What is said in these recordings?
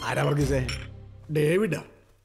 ആരാ വർഗീസേ ഡേവിഡാ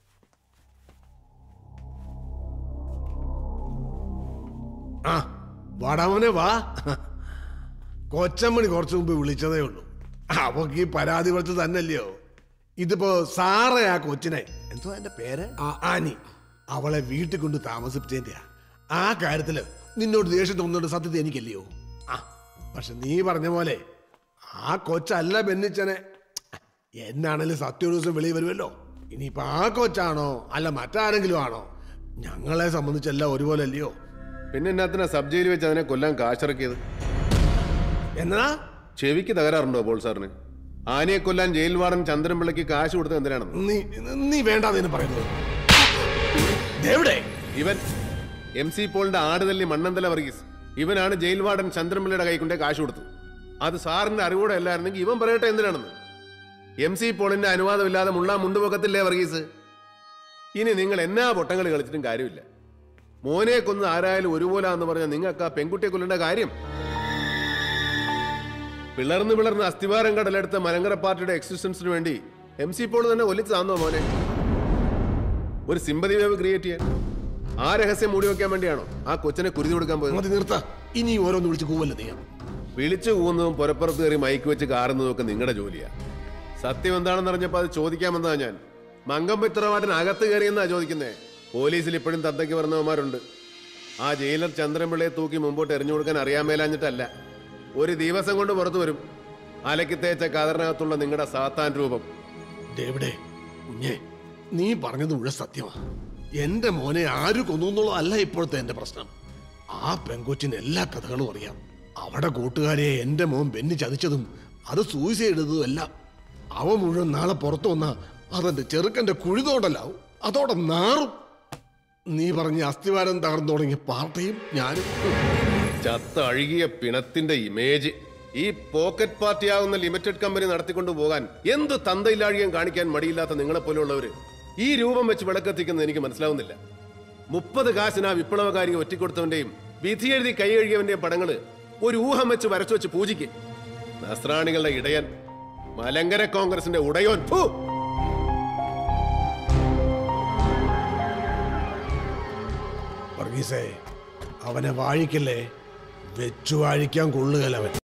ആ വാടാമോനെ വാ കൊച്ചമ്മണി കുറച്ചു മുമ്പ് വിളിച്ചതേ ഉള്ളൂ അവക്ക് ഈ പരാതി കുറച്ച് തന്നല്ലയോ ഇതിപ്പോ സാറേ ആ കൊച്ചിനെ എന്തോ എന്റെ പേര് ആ, ആനി അവളെ വീട്ടിൽ കൊണ്ട് താമസിപ്പിച്ചതിന്റെയാ ആ കാര്യത്തില് നിന്നോട് ദേഷ്യം തോന്നുന്നുണ്ട് സത്യത എനിക്കല്ലയോ ആ പക്ഷെ നീ പറഞ്ഞ പോലെ ആ കൊച്ചല്ല ബെന്നിച്ചനെ എന്നാണേലും സത്യ ഒരു ദിവസം വെളിയിൽ വരുമല്ലോ ഇനിയിപ്പോ ആ കൊച്ചാണോ അല്ല മറ്റാരെങ്കിലും ആണോ ഞങ്ങളെ സംബന്ധിച്ചെല്ലാം ഒരുപോലെ അല്ലയോ പിന്നെ എന്നാത്തിനാ സബ് ജയിലിൽ വെച്ച് അതിനെ കൊല്ലാൻ കാശിറക്കിയത് എന്നാ ചെവിക്ക് തകരാറുണ്ടോ പോൾ സാറിന് ആനയെ കൊല്ലാൻ ജയിൽ വാർഡൻ ചന്ദ്രൻപിള്ളയ്ക്ക് കാശ് കൊടുത്തത് എന്തിനാണെന്ന് നീ നീ വേണ്ടാന്ന് പറയുന്നത് എവിടെ ഇവൻ എം സി പോളിന്റെ ആടുതല്ലി മണ്ണന്തല വർഗീസ് ഇവനാണ് ജയിൽ വാർഡൻ ചന്ദ്രൻപിള്ളയുടെ കൈക്കൊണ്ടേ കാശ് കൊടുത്തത് അത് സാറിന്റെ അറിവോടെ അല്ലായിരുന്നെങ്കിൽ ഇവൻ പറയട്ടെ എന്തിനാണെന്ന് എം സി പോളിന്റെ അനുവാദമില്ലാതെ മുള്ളാൻ മുണ്ടുപൊക്കത്തില്ലേ വർഗീസ് ഇനി നിങ്ങൾ എന്നാ പൊട്ടങ്ങൾ കളിച്ചിട്ടും കാര്യമില്ല മോനെ കൊന്ന് ആരായാലും ഒരുപോലാന്ന് പറഞ്ഞാൽ നിങ്ങൾക്ക് ആ പെൺകുട്ടിയെ കൊല്ലേണ്ട കാര്യം പിളർന്ന് പിളർന്ന് അസ്ഥിവാരം കടലെടുത്ത മലങ്കര പാർട്ടിയുടെ എക്സിസ്റ്റൻസിന് വേണ്ടി എം സി പോൾ തന്നെ ഒലിച്ചു താന്നോ മോനെ ഒരു സിമ്പതി വേവ് ക്രിയേറ്റ് ചെയ്യാൻ ആ രഹസ്യം മൂടി വെക്കാൻ വേണ്ടിയാണോ ആ കൊച്ചിനെ കുരുതി കൊടുക്കാൻ പോയത് മതി നിർത്ത ഇനി ഓരോന്ന് വിളിച്ച് കൂവല്ല നീ വിളിച്ചു പോകുന്നതും പുറപ്പുറത്ത് കയറി മൈക്ക് വെച്ച് കാറുന്നതും ഒക്കെ നിങ്ങളുടെ ജോലിയാ സത്യം എന്താണെന്ന് അറിഞ്ഞപ്പോ അത് ചോദിക്കാമെന്നാ ഞാൻ മങ്കമ്പത്തിറവാട്ടിന് അകത്ത് കയറിയെന്നാ ചോദിക്കുന്നേ പോലീസിൽ ഇപ്പോഴും തത്തയ്ക്ക് പറഞ്ഞവന്മാരുണ്ട് ആ ജയിലർ ചന്ദ്രൻപിള്ളയെ തൂക്കി മുമ്പോട്ട് എറിഞ്ഞു കൊടുക്കാൻ അറിയാൻ മേലാഞ്ഞിട്ടല്ല ഒരു ദിവസം കൊണ്ട് പുറത്തു വരും അലക്കി തേച്ച കതറിനകത്തുള്ള നിങ്ങളുടെ സാത്താൻ രൂപം ഡേവിഡേ കുഞ്ഞെ നീ പറഞ്ഞത് മുഴുവൻ സത്യമാ എന്റെ മോനെ ആര് കൊന്നു എന്നുള്ളതല്ല ഇപ്പോഴത്തെ എന്റെ പ്രശ്നം ആ പെങ്കൊച്ചിന് എല്ലാ കഥകളും അറിയാം അവിടെ കൂട്ടുകാരെ എന്റെ മോൻ ബെന്നി ചതിച്ചതും അത് സൂയിസൈഡ് ചെയ്തതും എല്ലാം അവ മുഴുവൻ നാളെ പുറത്തു വന്ന അതെന്റെ ചെറുക്കന്റെ കുഴിതോടല്ലാവും അതോടെ നാറും നീ പറഞ്ഞ അസ്ഥിവാരം തകർന്നു തുടങ്ങിയ പാർട്ടിയും ഞാനും ചത്ത അഴുകിയ പിണത്തിന്റെ ഇമേജ് ഈ പോക്കറ്റ് പാർട്ടിയാവുന്ന ലിമിറ്റഡ് കമ്പനി നടത്തിക്കൊണ്ടു പോകാൻ എന്ത് തന്തയില്ലാഴികം കാണിക്കാൻ മടിയില്ലാത്ത നിങ്ങളെ പോലെയുള്ളവര് ഈ രൂപം വെച്ച് വിളക്കെത്തിക്കുന്നത് എനിക്ക് മനസ്സിലാവുന്നില്ല മുപ്പത് കാശിന് ആ വിപ്ലവകാരിയെ ഒറ്റിക്കൊടുത്തവന്റെയും വിധി എഴുതി കൈ കഴുകിയവന്റെയും പടങ്ങള് ഒരു ഊഹം വെച്ച് വരച്ചു വെച്ച് പൂജിക്ക് നസ്രാണികളുടെ ഇടയൻ മലങ്കര കോൺഗ്രസിന്റെ ഉടയോൻ ഫു! വർഗീസേ അവനെ വാഴിക്കല്ലേ വെച്ചു വാഴിക്കാൻ കൊള്ളുകയല്ല അവൻ